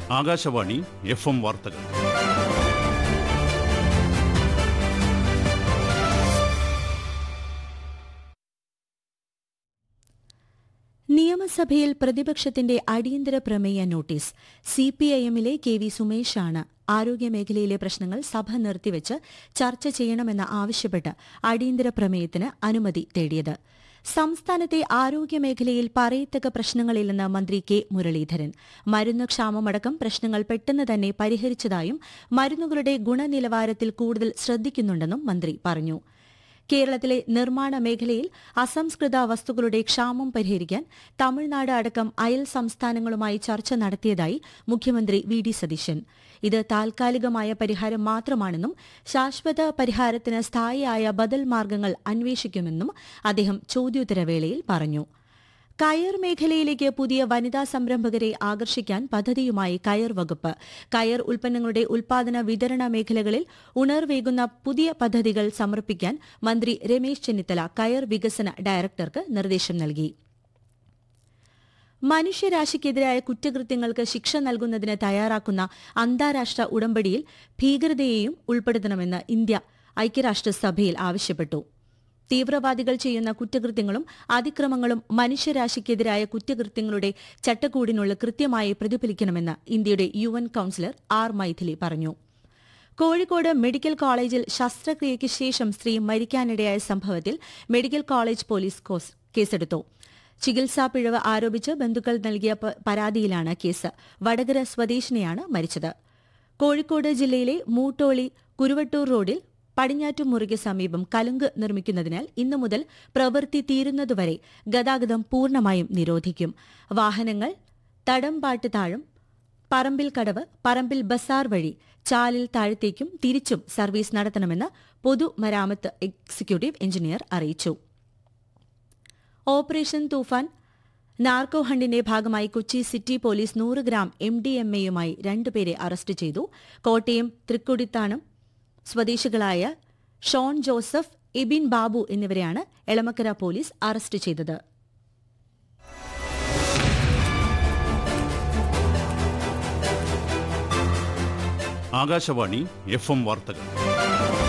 Akashvani F M വാർത്തകൾ നിയമസഭയിൽ പ്രതിപക്ഷത്തിന്റെ അടിയന്തര പ്രമേയ നോട്ടീസ് സി പി ഐ എമ്മിലെ കെ വി സുമേഷാണ് ആരോഗ്യമേഖലയിലെ പ്രശ്നങ്ങൾ സഭ നിർത്തിവച്ച് ചർച്ച ചെയ്യണമെന്ന് ആവശ്യപ്പെട്ട് അടിയന്തര പ്രമേയത്തിന് അനുമതി തേടിയത് സംസ്ഥാനത്തെ ആരോഗ്യമേഖലയിൽ പറയത്തക്ക പ്രശ്നങ്ങളില്ലെന്ന് മന്ത്രി കെ മുരളീധരൻ മരുന്ന് ക്ഷാമമടക്കം പ്രശ്നങ്ങൾ പെട്ടെന്ന് തന്നെ പരിഹരിച്ചതായും മരുന്നുകളുടെ ഗുണനിലവാരത്തിൽ കൂടുതൽ ശ്രദ്ധിക്കുന്നുണ്ടെന്നും മന്ത്രി പറഞ്ഞു കേരളത്തിലെ നിർമ്മാണ മേഖലയിൽ അസംസ്കൃത വസ്തുക്കളുടെ ക്ഷാമം പരിഹരിക്കാൻ തമിഴ്നാട് അടക്കം അയൽ സംസ്ഥാനങ്ങളുമായി ചർച്ച നടത്തിയതായി മുഖ്യമന്ത്രി വി ഡി സതീശൻ ഇത് താൽക്കാലികമായ പരിഹാരം മാത്രമാണെന്നും ശാശ്വത പരിഹാരത്തിന് സ്ഥായിയായ ബദൽ മാർഗങ്ങൾ അന്വേഷിക്കുമെന്നും അദ്ദേഹം ചോദ്യോത്തരവേളയിൽ പറഞ്ഞു കയർ മേഖലയിലേക്ക് പുതിയ വനിതാ സംരംഭകരെ ആകർഷിക്കാൻ പദ്ധതിയുമായി കയർ വകുപ്പ് കയർ ഉൽപ്പന്നങ്ങളുടെ ഉൽപാദന വിതരണ മേഖലകളിൽ ഉണർവേകുന്ന പുതിയ പദ്ധതികൾ സമർപ്പിക്കാൻ മന്ത്രി രമേശ് ചെന്നിത്തല കയർ വികസന ഡയറക്ടർക്ക് നിർദ്ദേശം നൽകി മനുഷ്യരാശിക്കെതിരായ കുറ്റകൃത്യങ്ങൾക്ക് ശിക്ഷ നൽകുന്നതിന് തയ്യാറാക്കുന്ന അന്താരാഷ്ട്ര ഉടമ്പടിയിൽ ഭീകരതയെയും ഉൾപ്പെടുത്തണമെന്ന് ഇന്ത്യ ഐക്യരാഷ്ട്രസഭയിൽ ആവശ്യപ്പെട്ടു തീവ്രവാദികൾ ചെയ്യുന്ന കുറ്റകൃത്യങ്ങളും അതിക്രമങ്ങളും മനുഷ്യരാശിക്കെതിരായ കുറ്റകൃത്യങ്ങളുടെ ചട്ടക്കൂടിനുള്ളിൽ കൃത്യമായി പ്രതിഫലിക്കണമെന്ന് ഇന്ത്യയുടെ U N councillor R Mythili പറഞ്ഞു കോഴിക്കോട് മെഡിക്കൽ കോളേജിൽ ശസ്ത്രക്രിയയ്ക്ക് ശേഷം സ്ത്രീ മരിക്കാനിടയായ സംഭവത്തിൽ മെഡിക്കൽ കോളേജ് പോലീസ് കോസ് കേസെടുത്തു ചികിത്സാ പിഴവ് ആരോപിച്ച് ബന്ധുക്കൾ നൽകിയ പ- പരാതിയിലാണ് കേസ് വടകര സ്വദേശിനിയാണ് മരിച്ചത് കോഴിക്കോട് ജില്ലയിലെ മൂട്ടോളി കുരുവട്ടൂർ റോഡിൽ പടിഞ്ഞാറ്റുമുറിക്ക് സമീപം കലുങ്ക് നിർമ്മിക്കുന്നതിനാൽ ഇന്നു മുതൽ പ്രവൃത്തി തീരുന്നതുവരെ ഗതാഗതം പൂർണ്ണമായും നിരോധിക്കും വാഹനങ്ങൾ തടംപാട്ട് താഴും പറമ്പിൽ കടവ് പറമ്പിൽ ബസാർ വഴി ചാലിൽ താഴത്തേക്കും തിരിച്ചും സർവീസ് നടത്തണമെന്ന് പൊതുമരാമത്ത് എക്സിക്യൂട്ടീവ് എഞ്ചിനീയർ അറിയിച്ചു ഓപ്പറേഷൻ തൂഫാൻ നാർക്കോ ഹണ്ടിന്റെ ഭാഗമായി കൊച്ചി സിറ്റി പോലീസ് നൂറ് ഗ്രാം എം ഡി എം എയുമായി രണ്ടുപേരെ അറസ്റ്റ് ചെയ്തു കോട്ടയം തൃക്കൊടിത്താനം സ്വദേശികളായ ഷോൺ ജോസഫ് എബിൻ ബാബു എന്നിവരെയാണ് എളമക്കര പോലീസ് അറസ്റ്റ് ചെയ്തത് ആകാശവാണി എഫ് എം വാർത്തകൾ